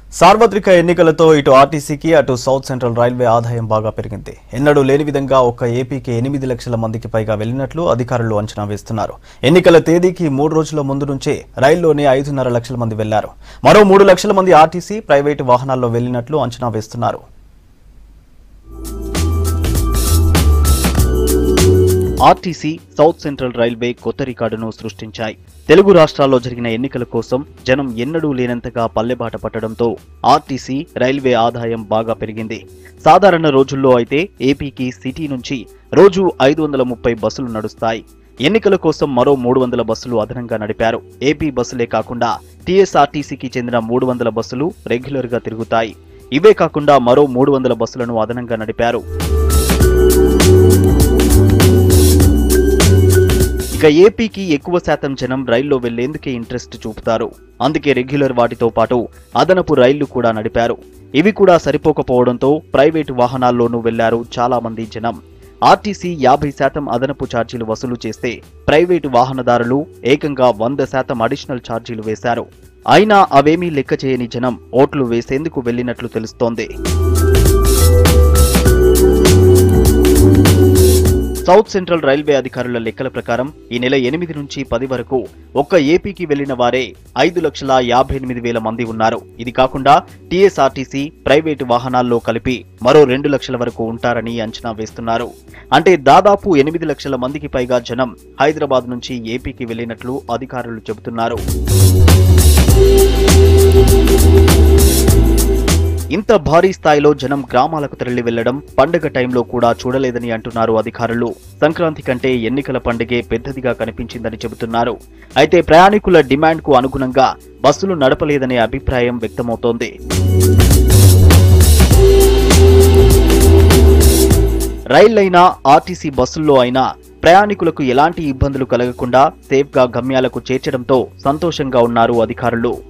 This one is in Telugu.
సార్వత్రిక ఎన్నికలతో ఇటు ఆర్టీసీకి అటు సౌత్ సెంట్రల్ రైల్వే ఆదాయం బాగా పెరిగింది ఎన్నడూ లేని విధంగా ఒక్క ఏపీకి ఎనిమిది లక్షల మందికి పైగా వెళ్లినట్లు అధికారులు అంచనా వేస్తున్నారు ఎన్నికల తేదీకి మూడు రోజుల ముందు నుంచే రైల్లోనే ఐదున్నర లక్షల మంది వెళ్లారు మరో మూడు లక్షల మంది ఆర్టీసీ ప్రైవేటు వాహనాల్లో వెళ్లినట్లు అంచనా వేస్తున్నారు ఆర్టీసీ సౌత్ సెంట్రల్ రైల్వే కొత్త రికార్డును సృష్టించాయి తెలుగు రాష్ట్రాల్లో జరిగిన ఎన్నికల కోసం జనం ఎన్నడూ లేనంతగా పల్లెబాట పట్టడంతో ఆర్టీసీ రైల్వే ఆదాయం బాగా పెరిగింది సాధారణ రోజుల్లో అయితే ఏపీకి సిటీ నుంచి రోజు ఐదు వందల ముప్పై బస్సులు నడుస్తాయి ఎన్నికల కోసం మరో మూడు వందల బస్సులు అదనంగా నడిపారు ఏపీ బస్సులే కాకుండా టీఎస్ఆర్టీసీకి చెందిన మూడు వందల బస్సులు రెగ్యులర్ గా తిరుగుతాయి ఇవే కాకుండా మరో మూడు వందల బస్సులను అదనంగా నడిపారు ఇక ఏపీకి ఎక్కువ శాతం జనం రైల్లో వెళ్లేందుకే ఇంట్రెస్ట్ చూపుతారు అందుకే రెగ్యులర్ వాటితో పాటు అదనపు రైళ్లు కూడా నడిపారు ఇవి కూడా సరిపోకపోవడంతో ప్రైవేటు వాహనాల్లోనూ వెళ్లారు చాలా మంది జనం ఆర్టీసీ యాభై శాతం అదనపు ఛార్జీలు వసూలు చేస్తే ప్రైవేటు వాహనదారులు ఏకంగా వంద శాతం అడిషనల్ ఛార్జీలు వేశారు అయినా అవేమీ లెక్క చేయని జనం ఓట్లు వేసేందుకు వెళ్లినట్లు తెలుస్తోంది సౌత్ సెంట్రల్ రైల్వే అధికారుల లెక్కల ప్రకారం ఈ నెల ఎనిమిది నుంచి పది వరకు ఒక్క ఏపీకి వెళ్లిన వారే ఐదు లక్షల యాభై ఎనిమిది వేల మంది ఉన్నారు ఇది కాకుండా టీఎస్ఆర్టీసీ ప్రైవేటు వాహనాల్లో కలిపి మరో రెండు లక్షల వరకు ఉంటారని అంచనా వేస్తున్నారు అంటే దాదాపు ఎనిమిది లక్షల మందికి పైగా జనం హైదరాబాద్ నుంచి ఏపీకి వెళ్లినట్లు అధికారులు చెబుతున్నారు ఇంత భారీ స్థాయిలో జనం గ్రామాలకు తరలి వెళ్లడం పండుగ టైంలో కూడా చూడలేదని అంటున్నారు అధికారులు సంక్రాంతి కంటే ఎన్నికల పండుగే పెద్దదిగా కనిపించిందని చెబుతున్నారు అయితే ప్రయాణికుల డిమాండ్కు అనుగుణంగా బస్సులు నడపలేదనే అభిప్రాయం వ్యక్తమవుతోంది రైళ్లైనా ఆర్టీసీ బస్సుల్లో అయినా ప్రయాణికులకు ఎలాంటి ఇబ్బందులు కలగకుండా సేఫ్గా గమ్యాలకు చేర్చడంతో సంతోషంగా ఉన్నారు అధికారులు